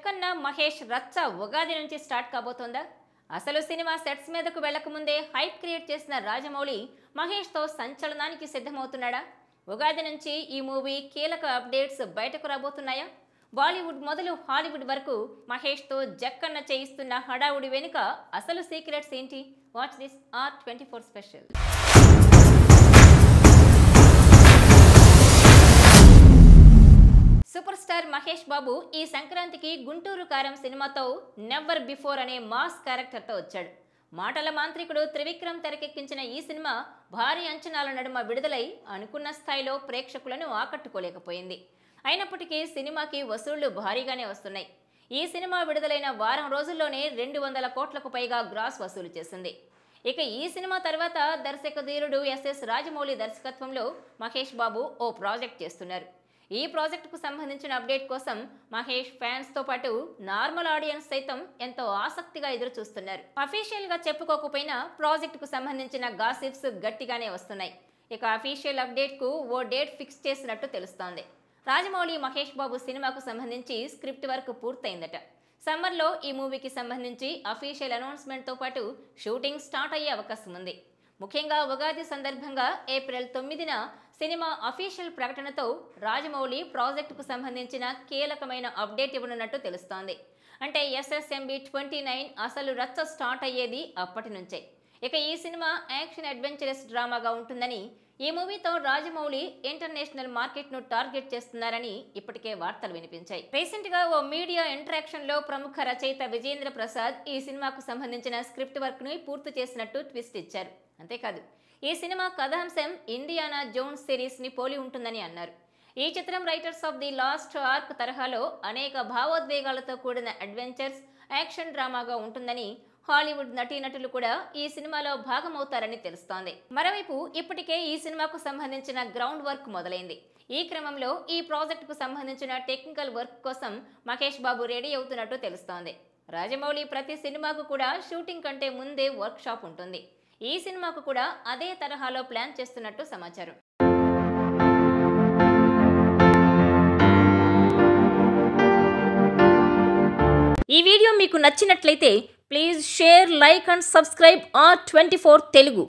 జక్కన్న మహేష్ రచ్చ ఉగాది నుంచి స్టార్ట్ కాబోతోందా అసలు సినిమా సెట్స్ మీదకు వెళ్లకముందే హైప్ క్రియేట్ చేసిన రాజమౌళి మహేష్తో సంచలనానికి సిద్ధమవుతున్నాడా ఉగాది నుంచి ఈ మూవీ కీలక అప్డేట్స్ బయటకు రాబోతున్నాయా బాలీవుడ్ మొదలు హాలీవుడ్ వరకు మహేష్తో జక్కన్న చేయిస్తున్న హడావుడి వెనుక అసలు సీక్రెట్స్ ఏంటి watch this R twenty four special super star Mahesh Babu ఈ సంక్రాంతికి గుంటూరు కారం సినిమాతో నెవర్ బిఫోర్ అనే మాస్ క్యారెక్టర్తో వచ్చాడు మాటల మాంత్రికుడు త్రివిక్రమ్ తెరకెక్కించిన ఈ సినిమా భారీ అంచనాల నడుమ విడుదలై అనుకున్న స్థాయిలో ప్రేక్షకులను ఆకట్టుకోలేకపోయింది అయినప్పటికీ సినిమాకి వసూళ్లు భారీగానే వస్తున్నాయి ఈ సినిమా విడుదలైన వారం రోజుల్లోనే రెండు వందల కోట్లకు పైగా గ్రాస్ వసూలు చేసింది ఇక ఈ సినిమా తర్వాత దర్శక ధీరుడు ఎస్ఎస్ రాజమౌళి దర్శకత్వంలో మహేష్ బాబు ఓ ప్రాజెక్ట్ చేస్తున్నారు ఈ ప్రాజెక్టుకు సంబంధించిన అప్డేట్ కోసం మహేష్ ఫ్యాన్స్ తో పాటు నార్మల్ ఆడియన్స్ సైతం ఎంతో ఆసక్తిగా ఎదురు చూస్తున్నారు అఫీషియల్ గా చెప్పుకోకపోయినా ప్రాజెక్టుకు సంబంధించిన గాసిప్స్ గట్టిగానే వస్తున్నాయి ఇక అఫీషియల్ అప్డేట్ కు ఓ డేట్ ఫిక్స్ చేసినట్టు తెలుస్తోంది రాజమౌళి మహేష్ బాబు సినిమాకు సంబంధించి స్క్రిప్ట్ వర్క్ పూర్తయిందట సమ్మర్లో ఈ మూవీకి సంబంధించి అఫీషియల్ అనౌన్స్మెంట్తో పాటు షూటింగ్ స్టార్ట్ అయ్యే అవకాశం ఉంది ముఖ్యంగా ఉగాది సందర్భంగా ఏప్రిల్ తొమ్మిదిన సినిమా అఫీషియల్ ప్రకటనతో రాజమౌళి ప్రాజెక్టుకు సంబంధించిన కీలకమైన అప్డేట్ ఇవ్వనున్నట్టు తెలుస్తోంది అంటే ఎస్ఎస్ఎంబి ట్వంటీ నైన్ అసలు రచ్చ స్టార్ట్ అయ్యేది అప్పటి నుంచే ఇక ఈ సినిమా యాక్షన్ అడ్వెంచరస్ డ్రామాగా ఉంటుందని ఈ మూవీతో రాజమౌళి ఇంటర్నేషనల్ మార్కెట్ ను టార్గెట్ చేస్తున్నారని ఇప్పటికే వార్తలు వినిపించాయి రీసెంట్ గా ఓ మీడియా ఇంటరాక్షన్ లో ప్రముఖ రచయిత విజేంద్ర ప్రసాద్ ఈ సినిమాకు సంబంధించిన స్క్రిప్ట్ వర్క్ ను పూర్తి చేసినట్టు ట్విస్ట్ ఇచ్చారు అంతేకాదు ఈ సినిమా కథాంశం ఇండియానా జోన్స్ సిరీస్ ని పోలి ఉంటుందని అన్నారు ఈ చిత్రం Raiders of the Lost Ark తరహాలో అనేక భావోద్వేగాలతో కూడిన అడ్వెంచర్స్ యాక్షన్ డ్రామాగా ఉంటుందని హాలీవుడ్ నటీనటులు కూడా ఈ సినిమాలో భాగమవుతారని తెలుస్తోంది మరోవైపు ఇప్పటికే ఈ సినిమాకు సంబంధించిన గ్రౌండ్ వర్క్ మొదలైంది ఈ క్రమంలో ఈ ప్రాజెక్టుకు సంబంధించిన టెక్నికల్ వర్క్ కోసం మహేష్ బాబు రెడీ అవుతున్నట్టు తెలుస్తోంది రాజమౌళి ప్రతి సినిమాకు కూడా షూటింగ్ కంటే ముందే వర్క్ షాప్ ఉంటుంది ఈ సినిమాకు కూడా అదే తరహాలో ప్లాన్ చేస్తున్నట్టు సమాచారం ఈ వీడియో మీకు నచ్చినట్లయితే please share like and subscribe R twenty Telugu